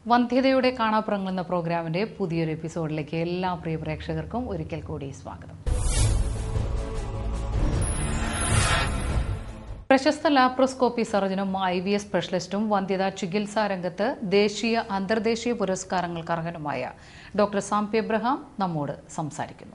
വന്ധ്യതയുടെ കാണാപ്പുറങ്ങൾ എന്ന പ്രോഗ്രാമിന്റെ പുതിയൊരു എപ്പിസോഡിലേക്ക് എല്ലാ പ്രിയ പ്രേക്ഷകർക്കും ഒരിക്കൽ കൂടി സ്വാഗതം പ്രശസ്ത ലാപ്രോസ്കോപ്പി സർജനും ഐ വി എസ് സ്പെഷ്യലിസ്റ്റും വന്ധ്യതാ ചികിത്സാ രംഗത്ത് ദേശീയ അന്തർദേശീയ പുരസ്കാരങ്ങൾക്ക് അർഹനുമായ ഡോക്ടർ സാംപി എബ്രഹാം നമ്മോട് സംസാരിക്കുന്നു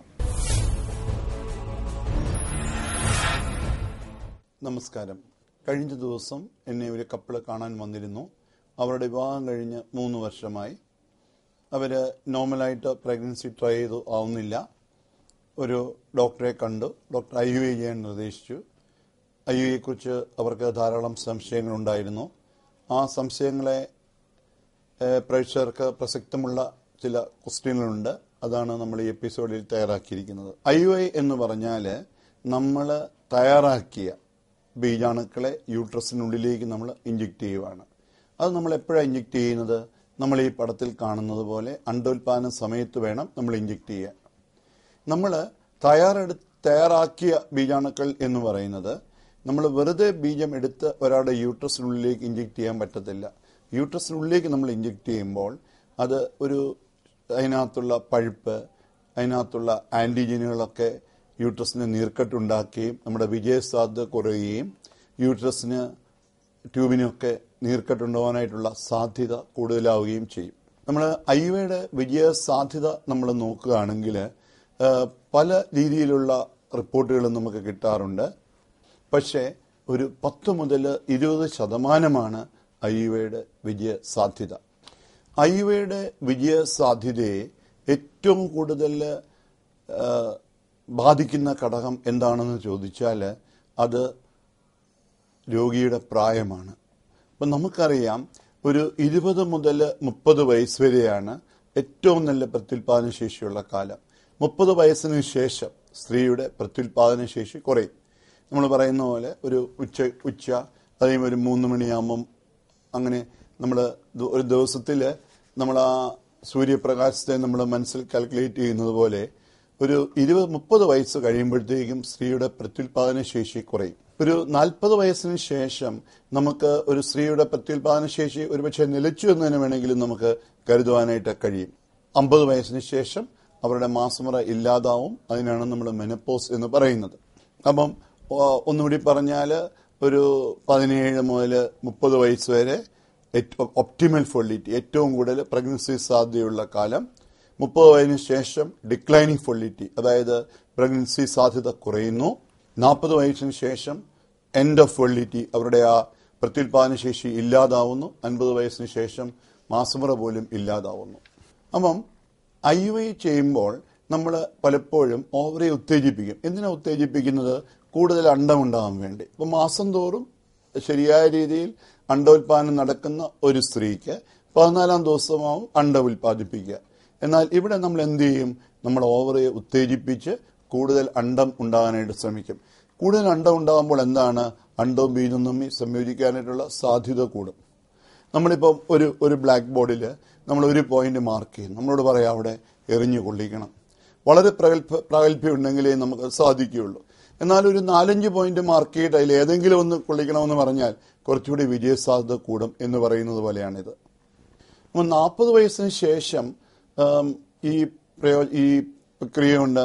നമസ്കാരം കഴിഞ്ഞ ദിവസം എന്നെ ഒരു കപ്പിള് കാണാൻ വന്നിരുന്നു അവരുടെ വിവാഹം കഴിഞ്ഞ് മൂന്ന് വർഷമായി അവർ നോർമലായിട്ട് പ്രഗ്നൻസി ട്രൈ ചെയ്തു ആവുന്നില്ല ഒരു ഡോക്ടറെ കണ്ടു ഡോക്ടർ ഐ യു എ ചെയ്യാൻ നിർദ്ദേശിച്ചു ഐ യു എയെക്കുറിച്ച് അവർക്ക് ധാരാളം സംശയങ്ങളുണ്ടായിരുന്നു ആ സംശയങ്ങളെ ഏഹ്, പ്രേക്ഷകർക്ക് പ്രസക്തമുള്ള ചില ക്വസ്റ്റ്യനുകളുണ്ട് അതാണ് നമ്മൾ ഈ എപ്പിസോഡിൽ തയ്യാറാക്കിയിരിക്കുന്നത് ഐ യു ഐ എന്ന് പറഞ്ഞാൽ നമ്മൾ തയ്യാറാക്കിയ ബീജാണുക്കളെ യൂട്രസിനുള്ളിലേക്ക് നമ്മൾ ഇഞ്ചെക്ട് ചെയ്യുവാണ് അത് നമ്മൾ എപ്പോഴാണ് ഇഞ്ചെക്ട് ചെയ്യുന്നത് നമ്മൾ ഈ പടത്തിൽ കാണുന്നത് പോലെ അണ്ടോൽപാദന സമയത്ത് വേണം നമ്മൾ ഇഞ്ചെക്ട് ചെയ്യാൻ നമ്മൾ തയ്യാറെടു തയ്യാറാക്കിയ ബീജാണുക്കൾ എന്ന് പറയുന്നത് നമ്മൾ വെറുതെ ബീജം എടുത്ത് ഒരാളുടെ യൂട്രസിനുള്ളിലേക്ക് ഇഞ്ചെക്ട് ചെയ്യാൻ പറ്റത്തില്ല യൂട്രസിനുള്ളിലേക്ക് നമ്മൾ ഇഞ്ചെക്ട് ചെയ്യുമ്പോൾ അത് ഒരു അതിനകത്തുള്ള പഴുപ്പ് അതിനകത്തുള്ള ആന്റിജനുകളൊക്കെ യൂട്രസിന് നീർക്കെട്ടുണ്ടാക്കുകയും നമ്മുടെ വിജയസാധ്യത കുറയുകയും യൂട്രസിന് ട്യൂബിനൊക്കെ നീർക്കെട്ടുണ്ടാവാനായിട്ടുള്ള സാധ്യത കൂടുതലാവുകയും ചെയ്യും നമ്മൾ ഐവയുടെ വിജയ സാധ്യത നമ്മൾ നോക്കുകയാണെങ്കിൽ ആ, പല രീതിയിലുള്ള റിപ്പോർട്ടുകൾ നമുക്ക് കിട്ടാറുണ്ട് പക്ഷേ ഒരു പത്ത് മുതൽ ഇരുപത് ശതമാനമാണ് ഐവയുടെ വിജയ സാധ്യത ഐവയുടെ വിജയ സാധ്യതയെ ഏറ്റവും കൂടുതൽ ആ, ബാധിക്കുന്ന ഘടകം എന്താണെന്ന് ചോദിച്ചാൽ അത് രോഗിയുടെ പ്രായമാണ് അപ്പം നമുക്കറിയാം ഒരു ഇരുപത് മുതൽ മുപ്പത് വയസ്സ് വരെയാണ് ഏറ്റവും നല്ല പ്രത്യുൽപാദന ശേഷിയുള്ള കാലം മുപ്പത് വയസ്സിന് ശേഷം സ്ത്രീയുടെ പ്രത്യുൽപാദന ശേഷി കുറയും നമ്മൾ പറയുന്ന പോലെ ഒരു ഉച്ച ഉച്ച അതേയും ഒരു മൂന്ന് മണിയാകുമ്പം അങ്ങനെ നമ്മൾ ഒരു ദിവസത്തിൽ നമ്മൾ ആ സൂര്യപ്രകാശത്തെ നമ്മൾ മനസ്സിൽ കാൽക്കുലേറ്റ് ചെയ്യുന്നത് പോലെ ഒരു ഇരുപത് മുപ്പത് വയസ്സ് കഴിയുമ്പോഴത്തേക്കും സ്ത്രീയുടെ പ്രത്യുൽപാദന ശേഷി കുറയും ഒരു നാൽപ്പത് വയസ്സിന് ശേഷം നമുക്ക് ഒരു സ്ത്രീയുടെ പ്രത്യുൽപാദന ശേഷി ഒരുപക്ഷെ നിലച്ചു എന്ന് തന്നെ വേണമെങ്കിലും നമുക്ക് കരുതുവാനായിട്ട് കഴിയും അമ്പത് വയസ്സിന് ശേഷം അവരുടെ മാസമുറ ഇല്ലാതാവും അതിനാണ് നമ്മൾ മെനപ്പോസ് എന്ന് പറയുന്നത് അപ്പം ഓ, ഒന്നുകൂടി പറഞ്ഞാൽ ഒരു പതിനേഴ് മുതൽ മുപ്പത് വയസ്സ് വരെ ഏറ്റവും ഒപ്റ്റിമൽ ഫെർട്ടിലിറ്റി ഏറ്റവും കൂടുതൽ പ്രഗ്നൻസി സാധ്യതയുള്ള കാലം മുപ്പത് വയസ്സിന് ശേഷം ഡിക്ലൈനിങ് ഫെർട്ടിലിറ്റി അതായത് പ്രഗ്നൻസി സാധ്യത കുറയുന്നു നാൽപ്പത് വയസ്സിന് ശേഷം എൻഡ് ഓഫ് ഫെർട്ടിലിറ്റി അവരുടെ ആ പ്രത്യുൽപാദന ശേഷി ഇല്ലാതാവുന്നു അൻപത് വയസ്സിന് ശേഷം മാസമുറ പോലും ഇല്ലാതാവുന്നു അപ്പം ഐ വൈ ചെയ്യുമ്പോൾ നമ്മൾ പലപ്പോഴും ഓവറെ ഉത്തേജിപ്പിക്കും എന്തിനാ ഉത്തേജിപ്പിക്കുന്നത് കൂടുതൽ അണ്ടം ഉണ്ടാകാൻ വേണ്ടി അപ്പം മാസം തോറും ശരിയായ രീതിയിൽ അണ്ടോൽപാദനം നടക്കുന്ന ഒരു സ്ത്രീക്ക് പതിനാലാം ദിവസമാവും അണ്ടം ഉൽപ്പാദിപ്പിക്കുക എന്നാൽ ഇവിടെ നമ്മൾ എന്ത് ചെയ്യും നമ്മൾ ഓവറെ ഉത്തേജിപ്പിച്ച് കൂടുതൽ അണ്ടം ഉണ്ടാകാനായിട്ട് ശ്രമിക്കും കൂടുതൽ അണ്ടം ഉണ്ടാകുമ്പോൾ എന്താണ് അണ്ടവും ബീജവും തമ്മിൽ സംയോജിക്കാനായിട്ടുള്ള സാധ്യത കൂടും നമ്മളിപ്പം ഒരു ഒരു ബ്ലാക്ക് ബോർഡിൽ നമ്മൾ ഒരു പോയിന്റ് മാർക്ക് ചെയ്യും നമ്മളോട് പറയാം അവിടെ എറിഞ്ഞു കൊള്ളിക്കണം വളരെ പ്രഗത്ഭ പ്രാഗൽഭ്യം ഉണ്ടെങ്കിലേ നമുക്ക് സാധിക്കുകയുള്ളൂ എന്നാൽ ഒരു നാലഞ്ച് പോയിന്റ് മാർക്ക് ചെയ്തിട്ട് അതിൽ ഏതെങ്കിലും ഒന്ന് കൊള്ളിക്കണമെന്ന് പറഞ്ഞാൽ കുറച്ചുകൂടി വിജയസാധ്യത കൂടും എന്ന് പറയുന്നത് പോലെയാണിത് അപ്പോൾ നാൽപ്പത് വയസ്സിന് ശേഷം ആം, ഈ പ്രയോ ഈ പ്രക്രിയ കൊണ്ട്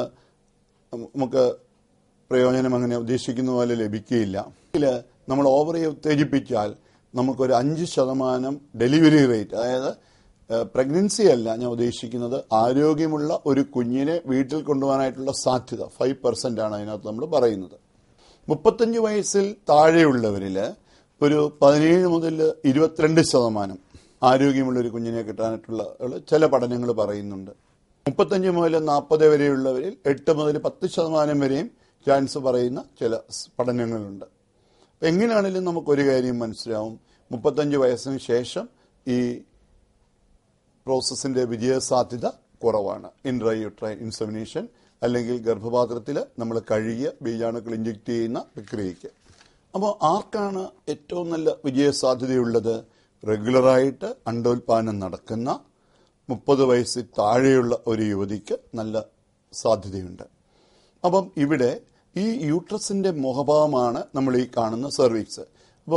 നമുക്ക് പ്രയോജനം അങ്ങനെ ഉദ്ദേശിക്കുന്ന പോലെ ലഭിക്കുകയില്ല ഇതിൽ നമ്മൾ ഓവറെ ഉത്തേജിപ്പിച്ചാൽ നമുക്കൊരു അഞ്ച് ശതമാനം ഡെലിവറി റേറ്റ് അതായത് പ്രഗ്നൻസി അല്ല ഞാൻ ഉദ്ദേശിക്കുന്നത് ആരോഗ്യമുള്ള ഒരു കുഞ്ഞിനെ വീട്ടിൽ കൊണ്ടുപോകാനായിട്ടുള്ള സാധ്യത ഫൈവ് പെർസെന്റ് ആണ് അതിനകത്ത് നമ്മൾ പറയുന്നത് മുപ്പത്തഞ്ച് വയസ്സിൽ താഴെയുള്ളവരിൽ ഒരു പതിനേഴ് മുതൽ ഇരുപത്തിരണ്ട് ശതമാനം ആരോഗ്യമുള്ള ഒരു കുഞ്ഞിനെ കിട്ടാനായിട്ടുള്ള ഉള്ള ചില പഠനങ്ങൾ പറയുന്നുണ്ട് മുപ്പത്തഞ്ച് മുതൽ നാൽപ്പത് വരെയുള്ളവരിൽ എട്ട് മുതൽ പത്ത് ശതമാനം വരെയും ചാൻസ് പറയുന്ന ചില സ് പഠനങ്ങളുണ്ട് അപ്പൊ എങ്ങനെയാണെങ്കിലും നമുക്കൊരു കാര്യം മനസ്സിലാവും മുപ്പത്തഞ്ച് വയസ്സിന് ശേഷം ഈ പ്രോസസ്സിന്റെ വിജയസാധ്യത കുറവാണ് ഇൻട്രൈയുട്രൈൻ ഇൻസെമിനേഷൻ അല്ലെങ്കിൽ ഗർഭപാത്രത്തിൽ നമ്മൾ കഴുകിയ ബീജാണുക്കൾ ഇഞ്ചെക്ട് ചെയ്യുന്ന പ്രക്രിയയ്ക്ക് അപ്പോൾ ആർക്കാണ് ഏറ്റവും നല്ല വിജയസാധ്യതയുള്ളത് റെഗുലറായിട്ട് അണ്ടോൽപാദനം നടക്കുന്ന മുപ്പത് വയസ്സിൽ താഴെയുള്ള ഒരു യുവതിക്ക് നല്ല സാധ്യതയുണ്ട് അപ്പം ഇവിടെ ഈ യൂട്രസിന്റെ മുഖഭാവമാണ് നമ്മൾ ഈ കാണുന്ന സെർവിക്സ് അപ്പം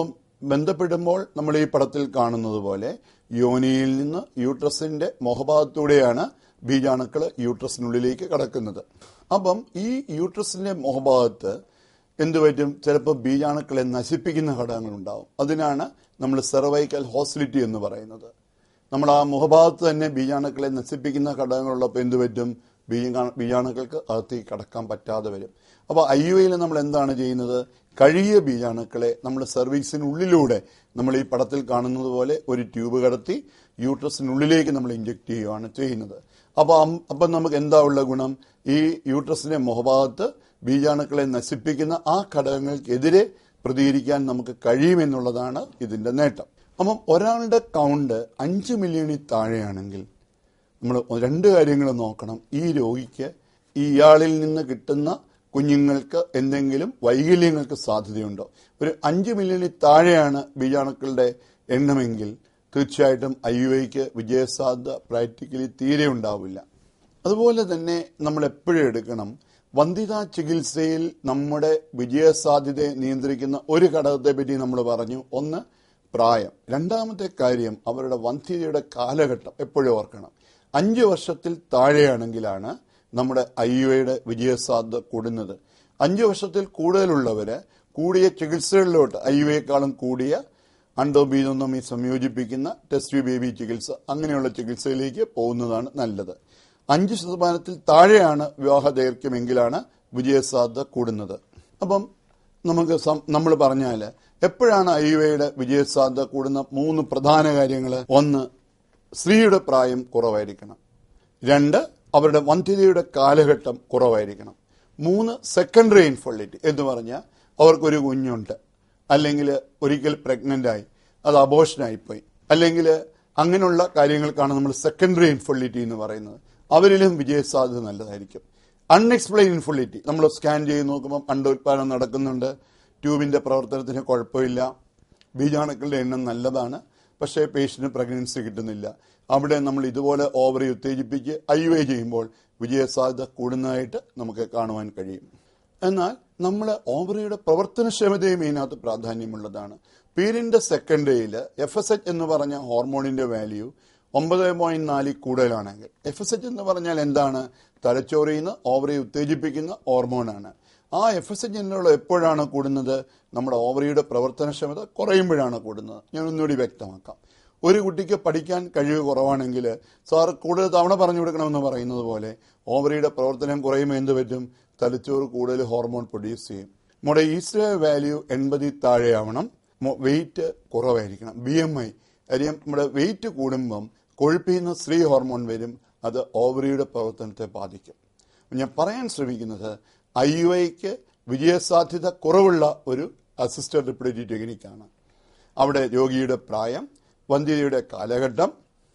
ബന്ധപ്പെടുമ്പോൾ നമ്മൾ ഈ പടത്തിൽ കാണുന്നത് പോലെ യോനിയിൽ നിന്ന് യൂട്രസിന്റെ മുഖഭാഗത്തൂടെയാണ് ബീജാണുക്കൾ യൂട്രസിനുള്ളിലേക്ക് കടക്കുന്നത് അപ്പം ഈ യൂട്രസിന്റെ മുഖഭാഗത്ത് എന്ത് പറ്റും ചിലപ്പോൾ ബീജാണുക്കളെ നശിപ്പിക്കുന്ന ഘടകങ്ങൾ ഉണ്ടാവും അതിനാണ് നമ്മൾ സെർവൈക്കൽ ഹോസ്റ്റിലിറ്റി എന്ന് പറയുന്നത് നമ്മൾ ആ മുഖഭാഗത്ത് തന്നെ ബീജാണുക്കളെ നശിപ്പിക്കുന്ന ഘടകങ്ങളുള്ളപ്പോൾ എന്ത് പറ്റും ബീജാ- ബീജാണുക്കൾക്ക് അകത്തേക്ക് കടക്കാൻ പറ്റാതെ വരും അപ്പോൾ ഐ യു ഐയിൽ നമ്മൾ എന്താണ് ചെയ്യുന്നത് കഴിയ ബീജാണുക്കളെ നമ്മൾ സർവീസിനുള്ളിലൂടെ നമ്മൾ ഈ പടത്തിൽ കാണുന്നത് പോലെ ഒരു ട്യൂബ് കടത്തി യൂട്രസിനുള്ളിലേക്ക് നമ്മൾ ഇഞ്ചെക്ട് ചെയ്യുകയാണ് ചെയ്യുന്നത് അപ്പോൾ അപ്പം നമുക്ക് എന്താ ഉള്ള ഗുണം ഈ യൂട്രസിന്റെ മുഖഭാഗത്ത് ബീജാണുക്കളെ നശിപ്പിക്കുന്ന ആ ഘടകങ്ങൾക്കെതിരെ പ്രതികരിക്കാൻ നമുക്ക് കഴിയുമെന്നുള്ളതാണ് ഇതിന്റെ നേട്ടം അപ്പം ഒരാളുടെ കൗണ്ട് അഞ്ച് മില്യണിൽ താഴെയാണെങ്കിൽ നമ്മൾ രണ്ട് കാര്യങ്ങൾ നോക്കണം ഈ രോഗിക്ക് ഇയാളിൽ നിന്ന് കിട്ടുന്ന കുഞ്ഞുങ്ങൾക്ക് എന്തെങ്കിലും വൈകല്യങ്ങൾക്ക് സാധ്യതയുണ്ടോ ഒരു അഞ്ച് മില്യണിൽ താഴെയാണ് ബീജാണുക്കളുടെ എണ്ണമെങ്കിൽ തീർച്ചയായിട്ടും ഐ യു ഐക്ക് വിജയസാധ്യത പ്രാക്ടിക്കലി തീരെ ഉണ്ടാവില്ല അതുപോലെ തന്നെ നമ്മൾ എപ്പോഴും എടുക്കണം വന്ധിതാ ചികിത്സയിൽ നമ്മുടെ വിജയസാധ്യതയെ നിയന്ത്രിക്കുന്ന ഒരു ഘടകത്തെ പറ്റി നമ്മൾ പറഞ്ഞു ഒന്ന് പ്രായം രണ്ടാമത്തെ കാര്യം അവരുടെ വന്ധ്യതയുടെ കാലഘട്ടം എപ്പോഴും ഓർക്കണം അഞ്ച് വർഷത്തിൽ താഴെയാണെങ്കിലാണ് നമ്മുടെ ഐ യു ഐയുടെ വിജയസാധ്യത കൂടുന്നത് അഞ്ച് വർഷത്തിൽ കൂടുതലുള്ളവര് കൂടിയ ചികിത്സകളിലോട്ട് ഐ യു ഐക്കാളും കൂടിയ അണ്ടോബീനൊന്നമി സംയോജിപ്പിക്കുന്ന ടെസ്റ്റ് ബേബി ചികിത്സ അങ്ങനെയുള്ള ചികിത്സയിലേക്ക് പോകുന്നതാണ് നല്ലത് അഞ്ച് ശതമാനത്തിൽ താഴെയാണ് വിവാഹ ദൈർഘ്യമെങ്കിലാണ് വിജയസാധ്യത കൂടുന്നത് അപ്പം നമുക്ക് നമ്മൾ പറഞ്ഞാൽ എപ്പോഴാണ് ഐ യു ഐയുടെ വിജയസാധ്യത കൂടുന്ന മൂന്ന് പ്രധാന കാര്യങ്ങൾ ഒന്ന് സ്ത്രീയുടെ പ്രായം കുറവായിരിക്കണം രണ്ട് അവരുടെ വന്ധ്യതയുടെ കാലഘട്ടം കുറവായിരിക്കണം മൂന്ന് സെക്കൻഡറി ഇൻഫെർട്ടിലിറ്റി എന്ന് പറഞ്ഞാൽ അവർക്കൊരു കുഞ്ഞുണ്ട് അല്ലെങ്കിൽ ഒരിക്കൽ പ്രഗ്നന്റ് ആയി അത് അബോഷനായിപ്പോയി അല്ലെങ്കിൽ അങ്ങനെയുള്ള കാര്യങ്ങൾക്കാണ് നമ്മൾ സെക്കൻഡറി ഇൻഫെർട്ടിലിറ്റി എന്ന് പറയുന്നത് അവരിലും വിജയസാധ്യത നല്ലതായിരിക്കും അൺഎക്സ്പ്ലെയിൻ ഇൻഫെർട്ടിലിറ്റി നമ്മൾ സ്കാൻ ചെയ്ത് നോക്കുമ്പോൾ അണ്ടോത്പാദനം നടക്കുന്നുണ്ട് ട്യൂബിന്റെ പ്രവർത്തനത്തിന് കുഴപ്പമില്ല ബീജാണുക്കളുടെ എണ്ണം നല്ലതാണ് പക്ഷേ പേഷ്യന് പ്രഗ്നൻസി കിട്ടുന്നില്ല അവിടെ നമ്മൾ ഇതുപോലെ ഓവറി ഉത്തേജിപ്പിച്ച് ഐ യു ഐ ചെയ്യുമ്പോൾ വിജയസാധ്യത കൂടുന്നതായിട്ട് നമുക്ക് കാണുവാൻ കഴിയും എന്നാൽ നമ്മൾ ഓവറിയുടെ പ്രവർത്തനക്ഷമതയും ഇതിനകത്ത് പ്രാധാന്യമുള്ളതാണ് പീരിന്റെ സെക്കൻഡ് ഡേയിൽ എഫ് എസ് എച്ച് എന്ന് പറഞ്ഞ ഹോർമോണിന്റെ വാല്യൂ ഒമ്പത് പോയിന്റ് നാലിൽ കൂടുതലാണെങ്കിൽ എഫ് എസ് എച്ച് എന്ന് പറഞ്ഞാൽ എന്താണ് തലച്ചോറിൽ നിന്ന് ഓവറി ഉത്തേജിപ്പിക്കുന്ന ഹോർമോണാണ് ആ എഫ് എസ് എച്ച് എപ്പോഴാണ് കൂടുന്നത് നമ്മുടെ ഓവറിയുടെ പ്രവർത്തനക്ഷമത കുറയുമ്പോഴാണ് കൂടുന്നത് ഞാൻ ഒന്നുകൂടി വ്യക്തമാക്കാം ഒരു കുട്ടിക്ക് പഠിക്കാൻ കഴിവ് കുറവാണെങ്കിൽ സാർ കൂടുതൽ തവണ പറഞ്ഞു കൊടുക്കണമെന്ന് പറയുന്നത് പോലെ ഓവറിയുടെ പ്രവർത്തനം കുറയുമ്പോൾ എന്ത് പറ്റും തലച്ചോറ് കൂടുതൽ ഹോർമോൺ പ്രൊഡ്യൂസ് ചെയ്യും നമ്മുടെ ഈസ്റ്റർ വാല്യൂ എൺപതിൽ താഴെയാവണം വെയിറ്റ് കുറവായിരിക്കണം ബി എം ഐ കാര്യം നമ്മുടെ വെയിറ്റ് കൂടുമ്പം കൊഴുപ്പിൽ നിന്ന് സ്ത്രീ ഹോർമോൺ വരും അത് ഓവറിയുടെ പ്രവർത്തനത്തെ ബാധിക്കും ഞാൻ പറയാൻ ശ്രമിക്കുന്നത് ഐ യു ഐക്ക് വിജയസാധ്യത കുറവുള്ള ഒരു അസിസ്റ്റഡ് റിപ്രഡക്റ്റീവ് ടെക്നിക്കാണ് അവിടെ രോഗിയുടെ പ്രായം വന്ധ്യതയുടെ കാലഘട്ടം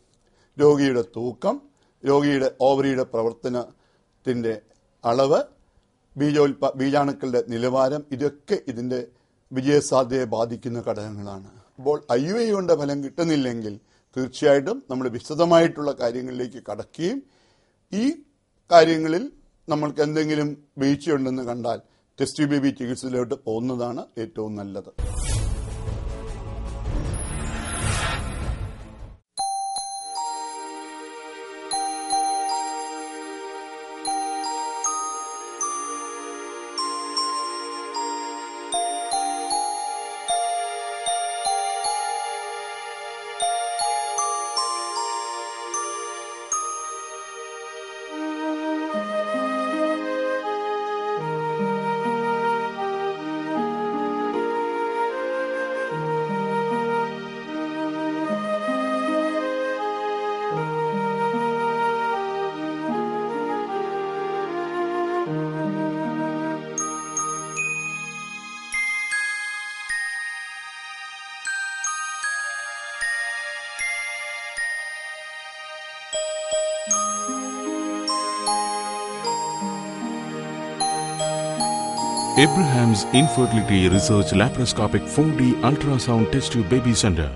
രോഗിയുടെ തൂക്കം രോഗിയുടെ ഓവറിയുടെ പ്രവർത്തനത്തിന്റെ അളവ് ബീജോൽപ ബീജാണുക്കളുടെ നിലവാരം ഇതൊക്കെ ഇതിന്റെ വിജയസാധ്യതയെ ബാധിക്കുന്ന ഘടകങ്ങളാണ് അപ്പോൾ ഐ യു ഐ ഫലം കിട്ടുന്നില്ലെങ്കിൽ തീർച്ചയായിട്ടും നമ്മൾ വിശദമായിട്ടുള്ള കാര്യങ്ങളിലേക്ക് കടക്കുകയും ഈ കാര്യങ്ങളിൽ നമ്മൾക്ക് എന്തെങ്കിലും വീഴ്ചയുണ്ടെന്ന് കണ്ടാൽ ടെസ്റ്റ് ബേബി ചികിത്സയിലോട്ട് പോകുന്നതാണ് ഏറ്റവും നല്ലത് Abraham's Infertility Research Laparoscopic 4D Ultrasound Test Tube Baby Center.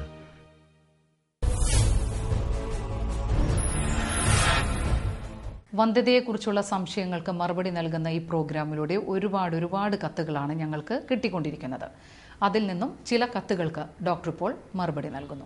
വന്ധ്യതയെക്കുറിച്ചുള്ള സംശയങ്ങൾക്ക് മറുപടി നൽകുന്ന ഈ പ്രോഗ്രാമിലൂടെ ഒരുപാട് ഒരുപാട് കത്തുകളാണ് ഞങ്ങൾക്ക് കിട്ടിക്കൊണ്ടിരിക്കുന്നത് അതിൽ നിന്നും ചില കത്തുകൾക്ക് ഡോക്ടർ ഇപ്പോൾ മറുപടി നൽകുന്നു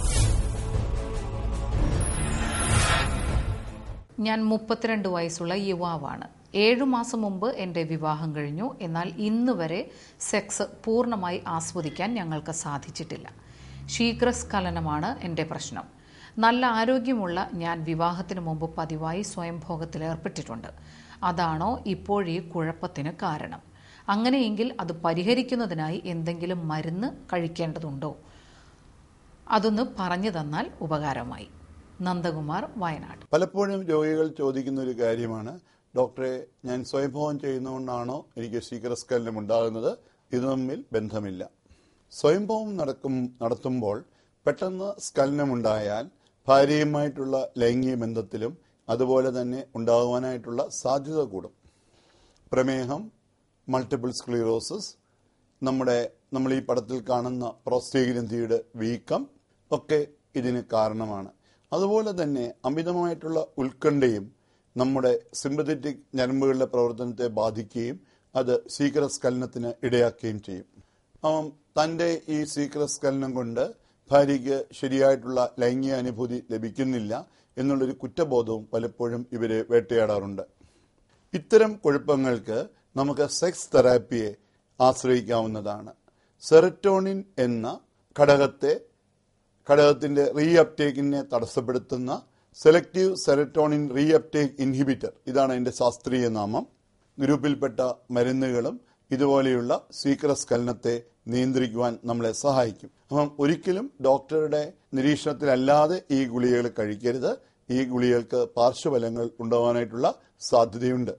ഞാൻ മുപ്പത്തിരണ്ട് വയസ്സുള്ള യുവാവാണ് ഏഴു മാസം മുമ്പ് എൻ്റെ വിവാഹം കഴിഞ്ഞു എന്നാൽ ഇന്ന് വരെ സെക്സ് പൂർണ്ണമായി ആസ്വദിക്കാൻ ഞങ്ങൾക്ക് സാധിച്ചിട്ടില്ല ശീഘ്രസ്ഖലനമാണ് എൻ്റെ പ്രശ്നം നല്ല ആരോഗ്യമുള്ള ഞാൻ വിവാഹത്തിന് മുമ്പ് പതിവായി സ്വയംഭോഗത്തിൽ ഏർപ്പെട്ടിട്ടുണ്ട് അതാണോ ഇപ്പോഴീ കുഴപ്പത്തിന് കാരണം അങ്ങനെയെങ്കിൽ അത് പരിഹരിക്കുന്നതിനായി എന്തെങ്കിലും മരുന്ന് കഴിക്കേണ്ടതുണ്ടോ അതൊന്ന് പറഞ്ഞു തന്നാൽ ഉപകാരമായി നന്ദകുമാർ വയനാട് പലപ്പോഴും രോഗികൾ ചോദിക്കുന്ന ഒരു കാര്യമാണ് ഡോക്ടറെ ഞാൻ സ്വയംഭവം ചെയ്യുന്നതുകൊണ്ടാണോ എനിക്ക് ശീഘ്രസ്ഖലനം ഉണ്ടാകുന്നത് ഇത് തമ്മിൽ ബന്ധമില്ല സ്വയംഭവം നടക്കും നടത്തുമ്പോൾ പെട്ടെന്ന് സ്ഖലനമുണ്ടായാൽ ഭാര്യയുമായിട്ടുള്ള ലൈംഗിക ബന്ധത്തിലും അതുപോലെ തന്നെ ഉണ്ടാകുവാനായിട്ടുള്ള സാധ്യത കൂടും പ്രമേഹം മൾട്ടിപ്പിൾ സ്ക്ലീറോസിസ് നമ്മുടെ നമ്മൾ ഈ പടത്തിൽ കാണുന്ന പ്രോസ്റ്റേറ്റ് ഗ്രന്ഥിയുടെ വീക്കം ഒക്കെ ഇതിന് കാരണമാണ് അതുപോലെ തന്നെ അമിതമായിട്ടുള്ള ഉത്കണ്ഠയും നമ്മുടെ സിമ്പതറ്റിക് ഞരമ്പുകളുടെ പ്രവർത്തനത്തെ ബാധിക്കുകയും അത് ശീഘ്രസ്ഖലനത്തിന് ഇടയാക്കുകയും ചെയ്യും അവൻ തന്റെ ഈ ശീഘ്രസ്ഖലനം കൊണ്ട് ഭാര്യയ്ക്ക് ശരിയായിട്ടുള്ള ലൈംഗിക അനുഭൂതി ലഭിക്കുന്നില്ല എന്നുള്ളൊരു കുറ്റബോധവും പലപ്പോഴും ഇവരെ വേട്ടയാടാറുണ്ട് ഇത്തരം കുഴപ്പങ്ങൾക്ക് നമുക്ക് സെക്സ് തെറാപ്പിയെ ആശ്രയിക്കാവുന്നതാണ് സെററ്റോണിൻ എന്ന ഘടകത്തെ ഘടകത്തിന്റെ റീ അപ്ടേക്കിനെ തടസ്സപ്പെടുത്തുന്ന selective serotonin re uptake inhibitor ഇതാണ് അതിന്റെ ശാസ്ത്രീയ നാമം ഗ്രൂപ്പിൽപ്പെട്ട മരുന്നുകളും ഇതുപോലെയുള്ള സ്വീകരസ്ഖലനത്തെ നിയന്ത്രിക്കുവാൻ നമ്മളെ സഹായിക്കും അപ്പം ഒരിക്കലും ഡോക്ടറുടെ നിരീക്ഷണത്തിലല്ലാതെ ഈ ഗുളികകൾ കഴിക്കരുത് ഈ ഗുളികൾക്ക് പാർശ്വഫലങ്ങൾ ഉണ്ടാവാനായിട്ടുള്ള സാധ്യതയുണ്ട്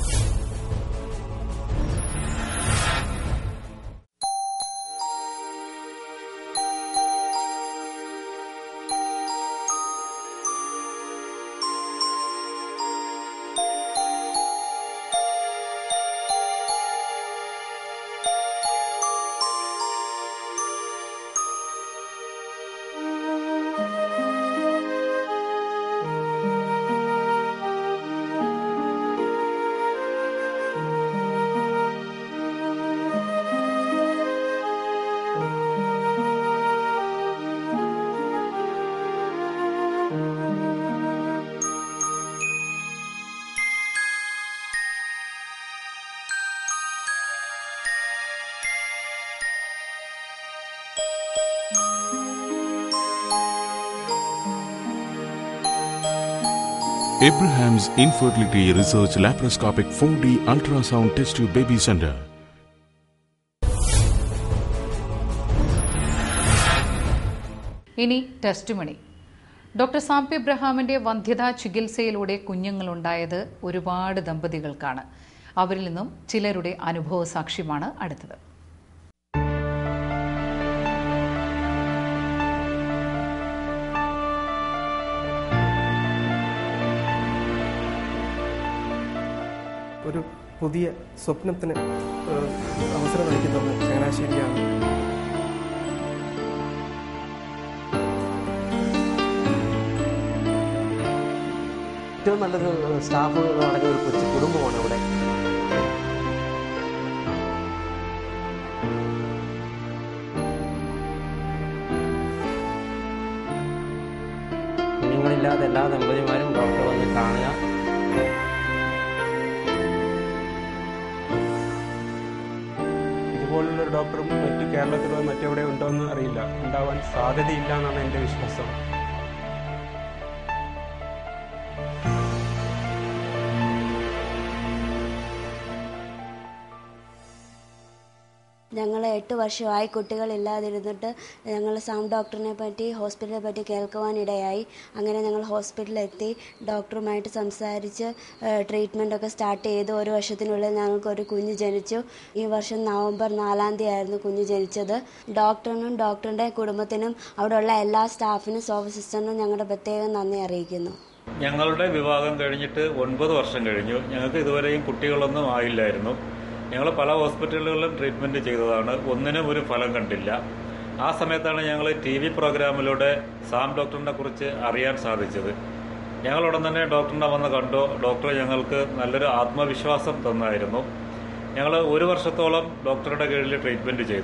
Abraham's Infertility Research Laparoscopic 4D Ultrasound Test Tube Baby Center. ഇനി ടെസ്റ്റ് മണി ഡോക്ടർ സാംപി എബ്രഹാമിന്റെ വന്ധ്യതാ ചികിത്സയിലൂടെ കുഞ്ഞുങ്ങളുണ്ടായത് ഒരുപാട് ദമ്പതികൾക്കാണ് അവരിൽ നിന്നും ചിലരുടെ അനുഭവ സാക്ഷ്യമാണ് അടുത്തത് ഒരു പുതിയ സ്വപ്നത്തിന് ഏഹ്, അവസരം നൽകുന്നത് ചങ്ങനാശ്ശേരിയാണ് ഏറ്റവും നല്ലൊരു സ്റ്റാഫ് അടങ്ങിയ ഒരു കൊച്ചു കുടുംബമാണ് അവിടെ കുഞ്ഞുങ്ങളില്ലാതെ എല്ലാ ദമ്പതിമാരും ഡോക്ടറെ വന്ന് കാണുക ഇതുപോലുള്ളൊരു ഡോക്ടറും മറ്റു കേരളത്തിലോ മറ്റെവിടെ ഉണ്ടോ എന്ന് അറിയില്ല ഉണ്ടാവാൻ സാധ്യതയില്ല എന്നാണ് എൻ്റെ വിശ്വാസം ഞങ്ങൾ എട്ട് വർഷമായി കുട്ടികളില്ലാതിരുന്നിട്ട് ഞങ്ങൾ സൗണ്ട് ഡോക്ടറിനെ പറ്റി ഹോസ്പിറ്റലിനെ പറ്റി കേൾക്കുവാനിടയായി അങ്ങനെ ഞങ്ങൾ ഹോസ്പിറ്റലിലെത്തി ഡോക്ടറുമായിട്ട് സംസാരിച്ച് ട്രീറ്റ്മെൻ്റ് ഒക്കെ സ്റ്റാർട്ട് ചെയ്തു ഒരു വർഷത്തിനുള്ളിൽ ഞങ്ങൾക്ക് ഒരു കുഞ്ഞ് ജനിച്ചു ഈ വർഷം നവംബർ നാലാം തീയതി ആയിരുന്നു കുഞ്ഞ് ജനിച്ചത് ഡോക്ടറിനും ഡോക്ടറിൻ്റെ കുടുംബത്തിനും അവിടെയുള്ള എല്ലാ സ്റ്റാഫിനും സോഫ് സിസ്റ്ററിനും ഞങ്ങളുടെ പ്രത്യേകം നന്ദി അറിയിക്കുന്നു ഞങ്ങളുടെ വിവാഹം കഴിഞ്ഞിട്ട് ഒൻപത് വർഷം കഴിഞ്ഞു ഞങ്ങൾക്ക് ഇതുവരെയും കുട്ടികളൊന്നും ആയില്ലായിരുന്നു ഞങ്ങൾ പല ഹോസ്പിറ്റലുകളിലും ട്രീറ്റ്മെൻറ്റ് ചെയ്തതാണ് ഒന്നിനും ഒരു ഫലം കണ്ടില്ല ആ സമയത്താണ് ഞങ്ങൾ ടി വി പ്രോഗ്രാമിലൂടെ സാം ഡോക്ടറിനെ കുറിച്ച് അറിയാൻ സാധിച്ചത് ഞങ്ങൾ ഉടൻ തന്നെ ഡോക്ടറിനെ വന്ന് കണ്ടു ഡോക്ടർ ഞങ്ങൾക്ക് നല്ലൊരു ആത്മവിശ്വാസം തന്നായിരുന്നു ഞങ്ങൾ ഒരു വർഷത്തോളം ഡോക്ടറുടെ കീഴിൽ ട്രീറ്റ്മെൻറ്റ് ചെയ്തു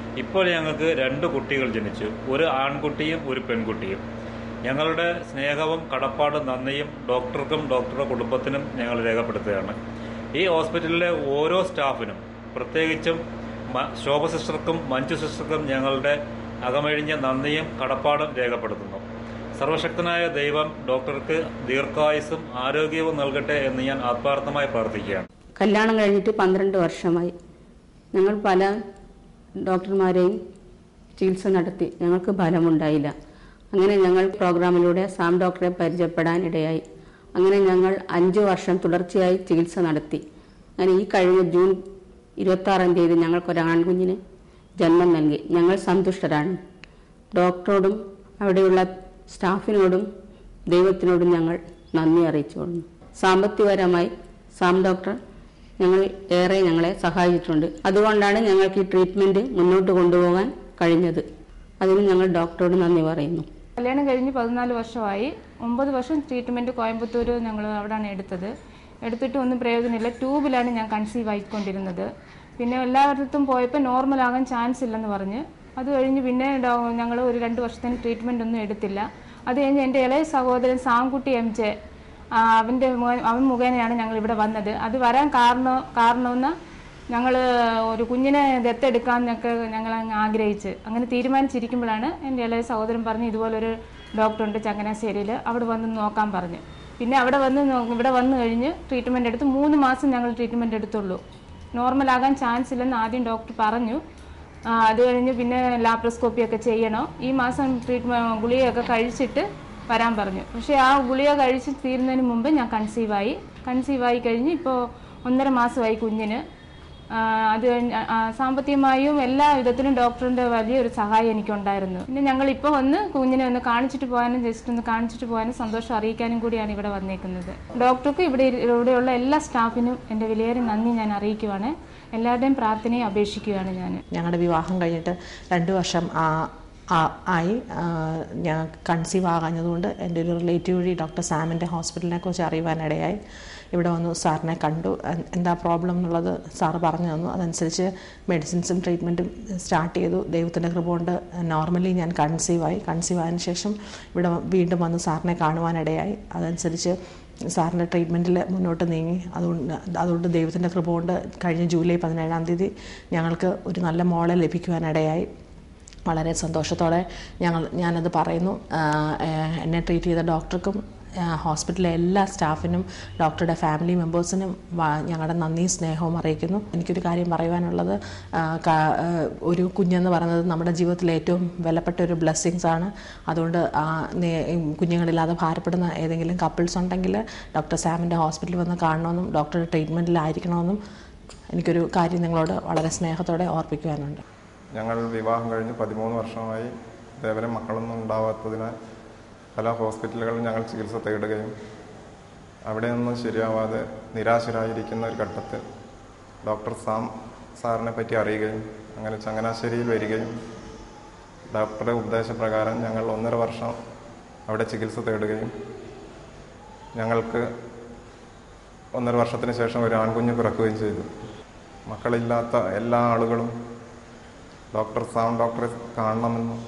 ഇപ്പോൾ ഞങ്ങൾക്ക് രണ്ട് കുട്ടികൾ ജനിച്ചു ഒരു ആൺകുട്ടിയും ഒരു പെൺകുട്ടിയും ഞങ്ങളുടെ സ്നേഹവും കടപ്പാടും നന്ദിയും ഡോക്ടർക്കും ഡോക്ടറുടെ കുടുംബത്തിനും ഞങ്ങൾ രേഖപ്പെടുത്തുകയാണ് ഈ ഹോസ്പിറ്റലിലെ ഓരോ സ്റ്റാഫിനും പ്രത്യേകിച്ചും മ- ശോഭ സിസ്റ്റർക്കും മഞ്ജു സിസ്റ്റർക്കും ഞങ്ങളുടെ അകമഴിഞ്ഞ നന്ദിയും കടപ്പാടും രേഖപ്പെടുത്തുന്നു സർവശക്തനായ ദൈവം ഡോക്ടർക്ക് ദീർഘായുസും ആരോഗ്യവും നൽകട്ടെ എന്ന് ഞാൻ ആത്മാർത്ഥമായി പ്രാർത്ഥിക്കുകയാണ് കല്യാണം കഴിഞ്ഞിട്ട് പന്ത്രണ്ട് വർഷമായി ഞങ്ങൾ പല ഡോക്ടർമാരെയും ചികിത്സ നടത്തി ഞങ്ങൾക്ക് ഫലമുണ്ടായില്ല അങ്ങനെ ഞങ്ങൾ പ്രോഗ്രാമിലൂടെ സാം ഡോക്ടറെ പരിചയപ്പെടാൻ ഇടയായി അങ്ങനെ ഞങ്ങൾ അഞ്ച് വർഷം തുടർച്ചയായി ചികിത്സ നടത്തി അങ്ങനെ ഈ കഴിഞ്ഞ ജൂൺ ഇരുപത്താറാം തീയതി ഞങ്ങൾക്കൊരു ആൺകുഞ്ഞിന് ജന്മം നൽകി ഞങ്ങൾ സന്തുഷ്ടരാണ് ഡോക്ടറോടും അവിടെയുള്ള സ്റ്റാഫിനോടും ദൈവത്തിനോടും ഞങ്ങൾ നന്ദി അറിയിച്ചുകൊള്ളുന്നു സാമ്പത്തികപരമായി സാം ഡോക്ടർ ഞങ്ങൾ ഏറെ ഞങ്ങളെ സഹായിച്ചിട്ടുണ്ട് അതുകൊണ്ടാണ് ഞങ്ങൾക്ക് ഈ ട്രീറ്റ്മെൻറ്റ് മുന്നോട്ട് കൊണ്ടുപോകാൻ കഴിഞ്ഞത് അതിന് ഞങ്ങൾ ഡോക്ടറോട് നന്ദി പറയുന്നു കല്യാണം കഴിഞ്ഞ് പതിനാല് വർഷമായി ഒമ്പത് വർഷം ട്രീറ്റ്മെൻറ്റ് കോയമ്പത്തൂർ ഞങ്ങൾ അവിടെയാണ് എടുത്തത് എടുത്തിട്ട് ഒന്നും പ്രയോജനമില്ല ട്യൂബിലാണ് ഞാൻ കൺസീവ് ആയിക്കൊണ്ടിരുന്നത് പിന്നെ എല്ലായിടത്തും പോയപ്പോൾ നോർമൽ ആകാൻ ചാൻസ് ഇല്ലെന്ന് പറഞ്ഞ് അത് കഴിഞ്ഞ് പിന്നെ ഞങ്ങൾ ഒരു രണ്ട് വർഷത്തിന് ട്രീറ്റ്മെൻ്റ് ഒന്നും എടുത്തില്ല അത് കഴിഞ്ഞ് എൻ്റെ ഇളയ സഹോദരൻ സാംകുട്ടി എം ജെ ആ, അവൻ്റെ മു- അവൻ മുഖേനയാണ് ഞങ്ങൾ ഇവിടെ വന്നത് അത് വരാൻ കാരണം കാരണമെന്ന് ഞങ്ങൾ ഒരു കുഞ്ഞിനെ ദത്തെടുക്കാമെന്നൊക്കെ ഞങ്ങൾ അങ്ങ് ആഗ്രഹിച്ച് അങ്ങനെ തീരുമാനിച്ചിരിക്കുമ്പോഴാണ് എൻ്റെ ഇളയ സഹോദരൻ പറഞ്ഞ് ഇതുപോലൊരു ഡോക്ടറുണ്ട് ചങ്ങനാശ്ശേരിയിൽ അവിടെ വന്ന് നോക്കാൻ പറഞ്ഞു പിന്നെ അവിടെ വന്ന് നോ- ഇവിടെ വന്നു കഴിഞ്ഞ് ട്രീറ്റ്മെൻറ്റ് എടുത്ത് മൂന്ന് മാസം ഞങ്ങൾ ട്രീറ്റ്മെൻറ്റ് എടുത്തുള്ളൂ നോർമലാകാൻ ചാൻസ് ഇല്ലെന്ന് ആദ്യം ഡോക്ടർ പറഞ്ഞു ആ, അത് കഴിഞ്ഞ് പിന്നെ ലാപ്രോസ്കോപ്പി ഒക്കെ ചെയ്യണം ഈ മാസം ട്രീറ്റ്മെൻറ്റ് ഗുളികയൊക്കെ കഴിച്ചിട്ട് വരാൻ പറഞ്ഞു പക്ഷേ ആ ഗുളിക കഴിച്ച് തീരുന്നതിന് മുമ്പ് ഞാൻ കൺസീവായി കൺസീവായി കഴിഞ്ഞ് ഇപ്പോൾ ഒന്നര മാസമായി കുഞ്ഞിന് ആ, അത് കഴിഞ്ഞ് ആ, സാമ്പത്തികമായും എല്ലാ വിധത്തിലും ഡോക്ടറിന്റെ വലിയൊരു സഹായം എനിക്കുണ്ടായിരുന്നു പിന്നെ ഞങ്ങൾ ഇപ്പോൾ വന്ന് കുഞ്ഞിനെ ഒന്ന് കാണിച്ചിട്ട് പോകാനും ജസ്റ്റ് ഒന്ന് കാണിച്ചിട്ട് പോകാനും സന്തോഷം അറിയിക്കാനും കൂടിയാണ് ഇവിടെ വന്നേക്കുന്നത് ഡോക്ടർക്ക് ഇവിടെ ഇരി- ഇവിടെയുള്ള എല്ലാ സ്റ്റാഫിനും എൻ്റെ വിലയേറെ നന്ദി ഞാൻ അറിയിക്കുവാണ് എല്ലാവരുടെയും പ്രാർത്ഥനയും അപേക്ഷിക്കുകയാണ് ഞാൻ ഞങ്ങളുടെ വിവാഹം കഴിഞ്ഞിട്ട് രണ്ട് വർഷം ആ- ആ- ആയി ആ, ഞാൻ കൺസീവ് ആകാഞ്ഞതുകൊണ്ട് എൻ്റെ ഒരു റിലേറ്റീവ് വഴി ഡോക്ടർ സാമിൻ്റെ ഹോസ്പിറ്റലിനെ കുറിച്ച് അറിയുവാനിടയായി ഇവിടെ വന്നു സാറിനെ കണ്ടു എൻ- എന്താ പ്രോബ്ലം എന്നുള്ളത് സാറ് പറഞ്ഞു തന്നു അതനുസരിച്ച് മെഡിസിൻസും ട്രീറ്റ്മെൻറ്റും സ്റ്റാർട്ട് ചെയ്തു ദൈവത്തിൻ്റെ കൃപ കൊണ്ട് നോർമലി ഞാൻ കൺസീവ് ആയി കൺസീവ് ആയതിനു ശേഷം ഇവിടെ വീണ്ടും വന്ന് സാറിനെ കാണുവാനിടയായി അതനുസരിച്ച് സാറിൻ്റെ ട്രീറ്റ്മെൻറ്റിൽ മുന്നോട്ട് നീങ്ങി അതുകൊണ്ട് അതുകൊണ്ട് ദൈവത്തിൻ്റെ കൃപ കൊണ്ട് കഴിഞ്ഞ ജൂലൈ പതിനേഴാം തീയതി ഞങ്ങൾക്ക് ഒരു നല്ല മോളെ ലഭിക്കുവാനിടയായി വളരെ സന്തോഷത്തോടെ ഞങ്ങൾ ഞാനത് പറയുന്നു ആ, ഏഹ്, എന്നെ ട്രീറ്റ് ചെയ്ത ഡോക്ടർക്കും ആ, ഹോസ്പിറ്റലിലെ എല്ലാ സ്റ്റാഫിനും ഡോക്ടറുടെ ഫാമിലി മെമ്പേഴ്സിനും വ- ഞങ്ങളുടെ നന്ദിയും സ്നേഹവും അറിയിക്കുന്നു എനിക്കൊരു കാര്യം പറയുവാനുള്ളത് ആ, ക- ആ, ഒരു കുഞ്ഞെന്ന് പറയുന്നത് നമ്മുടെ ജീവിതത്തിലെ ഏറ്റവും വിലപ്പെട്ട ഒരു ബ്ലെസ്സിങ്സ് ആണ് അതുകൊണ്ട് ആ, നേ- കുഞ്ഞുങ്ങളില്ലാതെ ഭാരപ്പെടുന്ന ഏതെങ്കിലും കപ്പിൾസ് ഉണ്ടെങ്കിൽ ഡോക്ടർ സാമിൻ്റെ ഹോസ്പിറ്റലിൽ വന്ന് കാണണമെന്നും ഡോക്ടറുടെ ട്രീറ്റ്മെൻറ്റിലായിരിക്കണമെന്നും എനിക്കൊരു കാര്യം നിങ്ങളോട് വളരെ സ്നേഹത്തോടെ ഓർപ്പിക്കുവാനുണ്ട് ഞങ്ങൾ വിവാഹം കഴിഞ്ഞ് പതിമൂന്ന് വർഷമായി ഇതേവരെ മക്കളൊന്നും ഉണ്ടാവാത്തതിനാൽ പല ഹോസ്പിറ്റലുകളിലും ഞങ്ങൾ ചികിത്സ തേടുകയും അവിടെ നിന്നും ശരിയാവാതെ നിരാശരായിരിക്കുന്ന ഒരു ഘട്ടത്തിൽ ഡോക്ടർ സാം സാറിനെ പറ്റി അറിയുകയും അങ്ങനെ ചങ്ങനാശ്ശേരിയിൽ വരികയും ഡോക്ടറുടെ ഉപദേശപ്രകാരം ഞങ്ങൾ ഒന്നര വർഷം അവിടെ ചികിത്സ തേടുകയും ഞങ്ങൾക്ക് ഒന്നര വർഷത്തിന് ശേഷം ഒരു ആൺകുഞ്ഞ് പിറക്കുകയും ചെയ്തു മക്കളില്ലാത്ത എല്ലാ ആളുകളും ഡോക്ടർ സാം ഡോക്ടറെ കാണണമെന്നും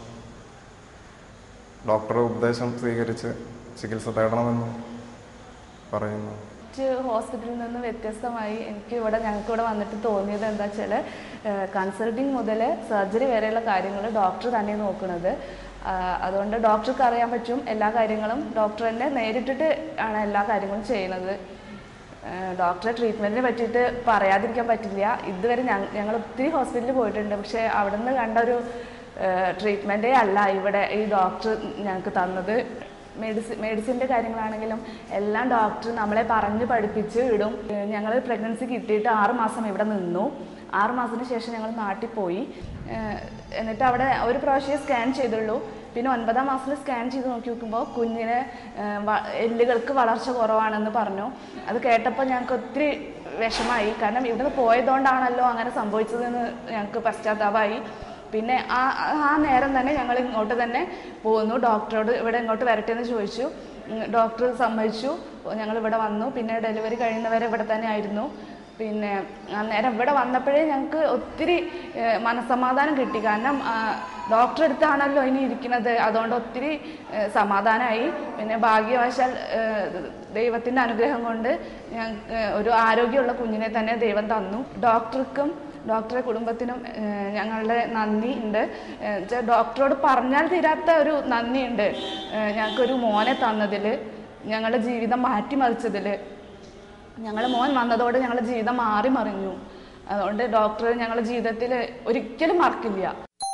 ഡോക്ടറുടെ ഉപദേശം സ്വീകരിച്ച് ചികിത്സ തേടണമെന്നും പറയുന്നു മറ്റ് ഹോസ്പിറ്റലിൽ നിന്ന് വ്യത്യസ്തമായി എനിക്ക് ഇവിടെ ഞങ്ങൾക്ക് ഇവിടെ വന്നിട്ട് തോന്നിയത് എന്താ വെച്ചാൽ കൺസൾട്ടിങ് മുതൽ സർജറി വരെയുള്ള കാര്യങ്ങൾ ഡോക്ടർ തന്നെ നോക്കുന്നത് ആ, അതുകൊണ്ട് ഡോക്ടർക്ക് അറിയാൻ പറ്റും എല്ലാ കാര്യങ്ങളും ഡോക്ടർ തന്നെ നേരിട്ടിട്ട് ആണ് എല്ലാ കാര്യങ്ങളും ചെയ്യുന്നത് ഡോക്ടറെ ട്രീറ്റ്മെൻറ്റിനെ പറ്റിയിട്ട് പറയാതിരിക്കാൻ പറ്റില്ല ഇതുവരെ ഞങ്ങൾ ഞങ്ങൾ ഒത്തിരി ഹോസ്പിറ്റലിൽ പോയിട്ടുണ്ട് പക്ഷേ അവിടെ നിന്ന് കണ്ട ഒരു ട്രീറ്റ്മെൻറ്റേ അല്ല ഇവിടെ ഈ ഡോക്ടർ ഞങ്ങൾക്ക് തന്നത് മെഡിസിൻ മെഡിസിൻ്റെ കാര്യങ്ങളാണെങ്കിലും എല്ലാം ഡോക്ടർ നമ്മളെ പറഞ്ഞ് പഠിപ്പിച്ച് വിടും ഞങ്ങൾ പ്രഗ്നൻസി കിട്ടിയിട്ട് ആറ് മാസം ഇവിടെ നിന്നു ആറ് മാസത്തിന് ശേഷം ഞങ്ങൾ നാട്ടിൽ പോയി ഏഹ് എന്നിട്ട് അവിടെ ഒരു പ്രാവശ്യമേ സ്കാൻ ചെയ്തുള്ളൂ പിന്നെ ഒൻപതാം മാസത്തിൽ സ്കാൻ ചെയ്ത് നോക്കി നോക്കുമ്പോൾ കുഞ്ഞിന് ഏഹ് വ- എല്ലുകൾക്ക് വളർച്ച കുറവാണെന്ന് പറഞ്ഞു അത് കേട്ടപ്പോൾ ഞങ്ങൾക്ക് ഒത്തിരി വിഷമായി കാരണം ഇവിടുന്ന് പോയതുകൊണ്ടാണല്ലോ അങ്ങനെ സംഭവിച്ചതെന്ന് ഞങ്ങൾക്ക് പശ്ചാത്താപമായി പിന്നെ ആ ആ നേരം തന്നെ ഞങ്ങൾ ഇങ്ങോട്ട് തന്നെ പോന്നു ഡോക്ടറോട് ഇവിടെ ഇങ്ങോട്ട് വരട്ടെ എന്ന് ചോദിച്ചു ഉം, ഡോക്ടർ സമ്മതിച്ചു ഞങ്ങൾ ഇവിടെ വന്നു പിന്നെ ഡെലിവറി കഴിയുന്നവരെ ഇവിടെ തന്നെ ആയിരുന്നു പിന്നെ അന്നേരം ഇവിടെ വന്നപ്പോഴേ ഞങ്ങൾക്ക് ഒത്തിരി ഏഹ്, മനസ്സമാധാനം കിട്ടി കാരണം ആ, ഡോക്ടറെ അടുത്താണല്ലോ ഇനി ഇരിക്കുന്നത് അതുകൊണ്ട് ഒത്തിരി ഏഹ്, സമാധാനമായി പിന്നെ ഭാഗ്യവശാൽ ഏഹ്, ദൈവത്തിൻ്റെ അനുഗ്രഹം കൊണ്ട് ഞങ്ങൾക്ക് ഒരു ആരോഗ്യമുള്ള കുഞ്ഞിനെ തന്നെ ദൈവം തന്നു ഡോക്ടർക്കും ഡോക്ടറെ കുടുംബത്തിനും ഏഹ്, ഞങ്ങളുടെ നന്ദി ഉണ്ട് ഏഹ്, വെച്ചാൽ ഡോക്ടറോട് പറഞ്ഞാൽ തീരാത്ത ഒരു നന്ദിയുണ്ട് ഏഹ്, ഞങ്ങൾക്കൊരു മോനെ തന്നതിൽ ഞങ്ങളുടെ ജീവിതം മാറ്റിമറിച്ചതിൽ ഞങ്ങൾ മോൻ വന്നതോടെ ഞങ്ങളുടെ ജീവിതം മാറി മറിഞ്ഞു അതുകൊണ്ട് ഡോക്ടർ ഞങ്ങളുടെ ജീവിതത്തിൽ ഒരിക്കലും മറക്കില്ല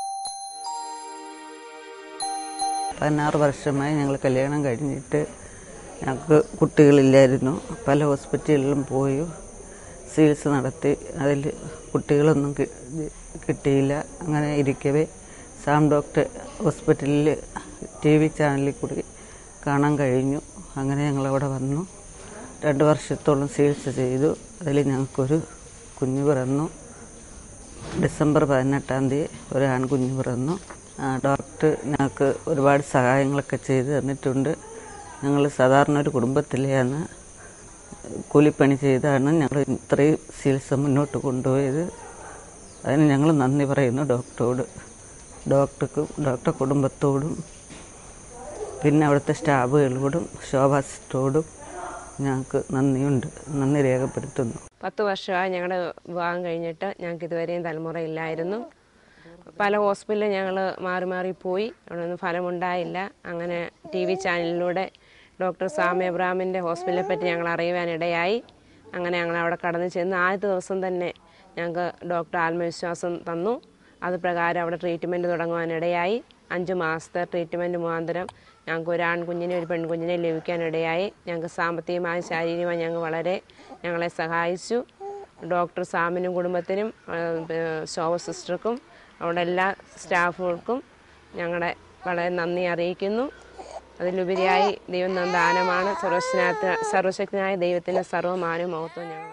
പതിനാറ് വർഷമായി ഞങ്ങൾ കല്യാണം കഴിഞ്ഞിട്ട് ഞങ്ങൾക്ക് കുട്ടികളില്ലായിരുന്നു പല ഹോസ്പിറ്റലിലും പോയി ചികിത്സ നടത്തി അതിൽ കുട്ടികളൊന്നും കി- കിട്ടിയില്ല അങ്ങനെ ഇരിക്കവേ സാം ഡോക്ടർ ഹോസ്പിറ്റലിൽ ടി വി ചാനലിൽ കൂടി കാണാൻ കഴിഞ്ഞു അങ്ങനെ ഞങ്ങളവിടെ വന്നു രണ്ട് വർഷത്തോളം ചികിത്സ ചെയ്തു അതിൽ ഞങ്ങൾക്കൊരു കുഞ്ഞ് പിറന്നു ഡിസംബർ പതിനെട്ടാം തീയതി ഒരു ആൺകുഞ്ഞ് പിറന്നു ആ, ഡോക്ടർ ഞങ്ങൾക്ക് ഒരുപാട് സഹായങ്ങളൊക്കെ ചെയ്ത് തന്നിട്ടുണ്ട് ഞങ്ങൾ സാധാരണ ഒരു കുടുംബത്തിലെയാണ് കൂലിപ്പണി ചെയ്താണ് ഞങ്ങൾ ഇത്രയും ചികിത്സ മുന്നോട്ട് കൊണ്ടുപോയത് അതിന് ഞങ്ങൾ നന്ദി പറയുന്നു ഡോക്ടറോട് ഡോക്ടർക്കും ഡോക്ടർ കുടുംബത്തോടും പിന്നെ അവിടുത്തെ സ്റ്റാഫുകളോടും ശോഭാ സിസ്റ്ററോടും ഞങ്ങൾക്ക് നന്ദിയുണ്ട് നന്ദി രേഖപ്പെടുത്തുന്നു പത്ത് വർഷമായി ഞങ്ങളുടെ വിവാഹം കഴിഞ്ഞിട്ട് ഞങ്ങൾക്ക് ഇതുവരെയും തലമുറ ഇല്ലായിരുന്നു പല ഹോസ്പിറ്റലിൽ ഞങ്ങൾ മാറി മാറി പോയി അവിടെ ഒന്നും ഫലമുണ്ടായില്ല അങ്ങനെ ടി വി ചാനലിലൂടെ ഡോക്ടർ സാം എബ്രാമിൻ്റെ ഹോസ്പിറ്റലിനെ പറ്റി ഞങ്ങൾ അറിയുവാനിടയായി അങ്ങനെ ഞങ്ങൾ അവിടെ കടന്നു ചെന്ന് ആദ്യത്തെ ദിവസം തന്നെ ഞങ്ങൾക്ക് ഡോക്ടർ ആത്മവിശ്വാസം തന്നു അത് പ്രകാരം അവിടെ ട്രീറ്റ്മെൻറ്റ് തുടങ്ങുവാനിടയായി അഞ്ച് മാസത്തെ ട്രീറ്റ്മെൻറ്റ് മുഖാന്തരം ഞങ്ങൾക്ക് ഒരു ആൺകുഞ്ഞിനെ ഒരു പെൺകുഞ്ഞിനെ ലഭിക്കാനിടയായി ഞങ്ങൾക്ക് സാമ്പത്തികമായും ശാരീരികമായും ഞങ്ങൾ വളരെ ഞങ്ങളെ സഹായിച്ചു ഡോക്ടർ സാമിനും കുടുംബത്തിനും ആ, ഏഹ്, ശോഭ സിസ്റ്റർക്കും അവിടെ എല്ലാ സ്റ്റാഫുകൾക്കും ഞങ്ങളുടെ വളരെ നന്ദി അറിയിക്കുന്നു അതിലുപരിയായി ദൈവം തന്ന ദാനമാണ് സർവശക്തനായ സർവശക്തനായ ദൈവത്തിൻ്റെ സർവ്വമാനവും മഹത്വം ഞങ്ങൾ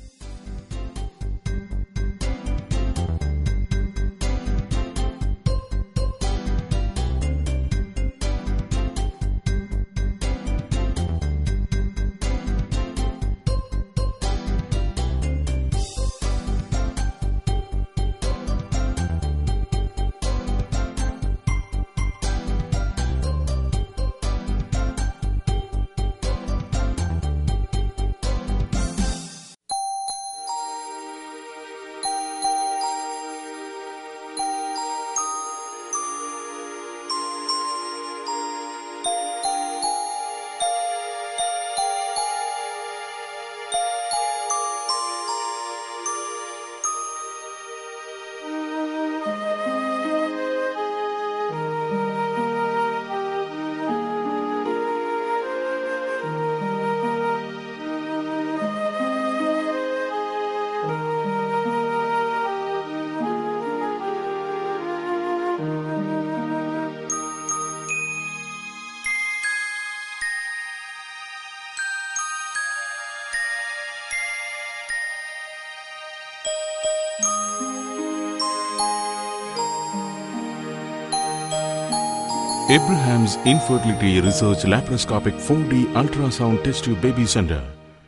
Abraham's Infertility Research Laparoscopic 4D Ultrasound Test Tube Baby Center.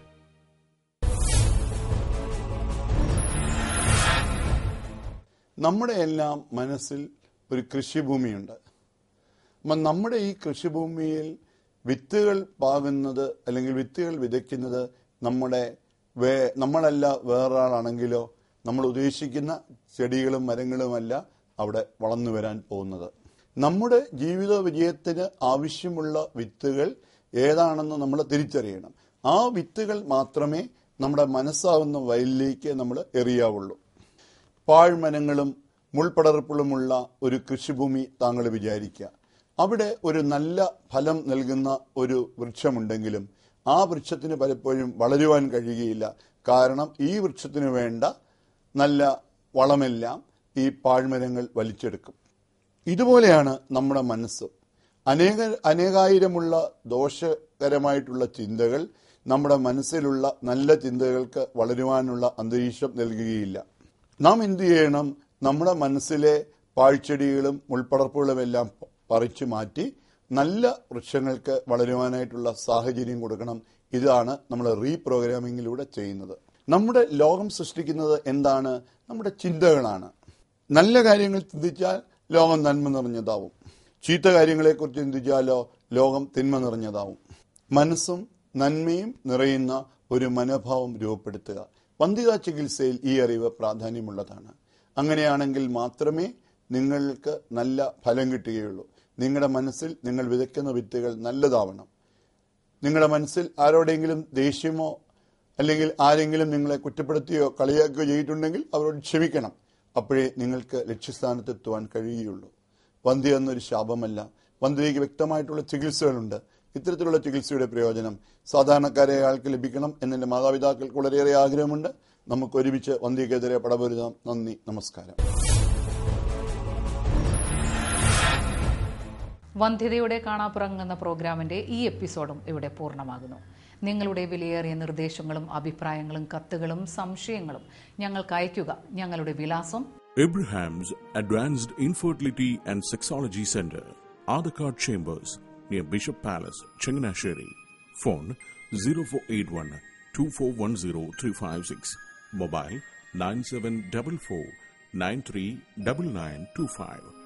നമ്മുടെ എല്ലാം മനസ്സിൽ ഒരു കൃഷിഭൂമിയുണ്ട് അപ്പം നമ്മുടെ ഈ കൃഷിഭൂമിയിൽ വിത്തുകൾ പാകുന്നത് അല്ലെങ്കിൽ വിത്തുകൾ വിതയ്ക്കുന്നത് നമ്മുടെ വേ നമ്മളല്ല വേറൊരാളാണെങ്കിലോ നമ്മൾ ഉദ്ദേശിക്കുന്ന ചെടികളും മരങ്ങളുമല്ല അവിടെ വളർന്നു വരാൻ പോകുന്നത് നമ്മുടെ ജീവിത വിജയത്തിന് ആവശ്യമുള്ള വിത്തുകൾ ഏതാണെന്ന് നമ്മൾ തിരിച്ചറിയണം ആ വിത്തുകൾ മാത്രമേ നമ്മുടെ മനസ്സാവുന്ന വയലിലേക്ക് നമ്മൾ എറിയാവുള്ളൂ പാഴ്മരങ്ങളും മുൾപടർപ്പുകളുമുള്ള ഒരു കൃഷിഭൂമി താങ്കൾ വിചാരിക്കുക അവിടെ ഒരു നല്ല ഫലം നൽകുന്ന ഒരു വൃക്ഷമുണ്ടെങ്കിലും ആ വൃക്ഷത്തിന് പലപ്പോഴും വളരുവാൻ കഴിയുകയില്ല കാരണം ഈ വൃക്ഷത്തിന് വേണ്ട നല്ല വളമെല്ലാം ഈ പാഴ്മരങ്ങൾ വലിച്ചെടുക്കും ഇതുപോലെയാണ് നമ്മുടെ മനസ്സ് അനേക അനേകായിരമുള്ള ദോഷകരമായിട്ടുള്ള ചിന്തകൾ നമ്മുടെ മനസ്സിലുള്ള നല്ല ചിന്തകൾക്ക് വളരുവാനുള്ള അന്തരീക്ഷം നൽകുകയില്ല നാം എന്ത് ചെയ്യണം നമ്മുടെ മനസ്സിലെ പാഴ്ചെടികളും മുൾപ്പടർപ്പുകളും എല്ലാം പറിച്ചു മാറ്റി നല്ല വൃക്ഷങ്ങൾക്ക് വളരുവാനായിട്ടുള്ള സാഹചര്യം കൊടുക്കണം ഇതാണ് നമ്മൾ റീപ്രോഗ്രാമിങ്ങിലൂടെ ചെയ്യുന്നത് നമ്മുടെ ലോകം സൃഷ്ടിക്കുന്നത് എന്താണ് നമ്മുടെ ചിന്തകളാണ് നല്ല കാര്യങ്ങൾ ചിന്തിച്ചാൽ ലോകം നന്മ നിറഞ്ഞതാവും ചീത്ത കാര്യങ്ങളെക്കുറിച്ച് ചിന്തിച്ചാലോ ലോകം തിന്മ നിറഞ്ഞതാവും മനസ്സും നന്മയും നിറയുന്ന ഒരു മനോഭാവം രൂപപ്പെടുത്തുക വന്ധ്യതാ ചികിത്സയിൽ ഈ അറിവ് പ്രാധാന്യമുള്ളതാണ് അങ്ങനെയാണെങ്കിൽ മാത്രമേ നിങ്ങൾക്ക് നല്ല ഫലം കിട്ടുകയുള്ളൂ നിങ്ങളുടെ മനസ്സിൽ നിങ്ങൾ വിതയ്ക്കുന്ന വിത്തുകൾ നല്ലതാവണം നിങ്ങളുടെ മനസ്സിൽ ആരോടെങ്കിലും ദേഷ്യമോ അല്ലെങ്കിൽ ആരെങ്കിലും നിങ്ങളെ കുറ്റപ്പെടുത്തുകയോ കളിയാക്കുകയോ ചെയ്തിട്ടുണ്ടെങ്കിൽ അവരോട് ക്ഷമിക്കണം അപ്പോഴേ നിങ്ങൾക്ക് ലക്ഷ്യസ്ഥാനത്തെത്തുവാൻ കഴിയുകയുള്ളൂ വന്ധ്യ എന്നൊരു ശാപമല്ല വന്ധ്യതയ്ക്ക് വ്യക്തമായിട്ടുള്ള ചികിത്സകളുണ്ട് ഇത്തരത്തിലുള്ള ചികിത്സയുടെ പ്രയോജനം സാധാരണക്കാരായ ആൾക്ക് ലഭിക്കണം എന്നെന്റെ മാതാപിതാക്കൾക്ക് വളരെയേറെ ആഗ്രഹമുണ്ട് നമുക്ക് ഒരുമിച്ച് വന്ധ്യക്കെതിരെ പടപൊരുതാം നന്ദി നമസ്കാരം വന്ധ്യതയുടെ കാണാപ്പുറം എന്ന പ്രോഗ്രാമിന്റെ ഈ എപ്പിസോഡും ഇവിടെ പൂർണ്ണമാകുന്നു നിങ്ങളുടെ വിലയേറിയ നിർദ്ദേശങ്ങളും അഭിപ്രായങ്ങളും കത്തുകളും സംശയങ്ങളും ഞങ്ങൾക്ക് അയയ്ക്കുക ഞങ്ങളുടെ വിലാസം Abraham's Advanced Infertility and Sexology Center, Adhikar Chambers, near Bishop Palace, Changanasheri. Phone 0481 2410 356. Mobile 9744 939925.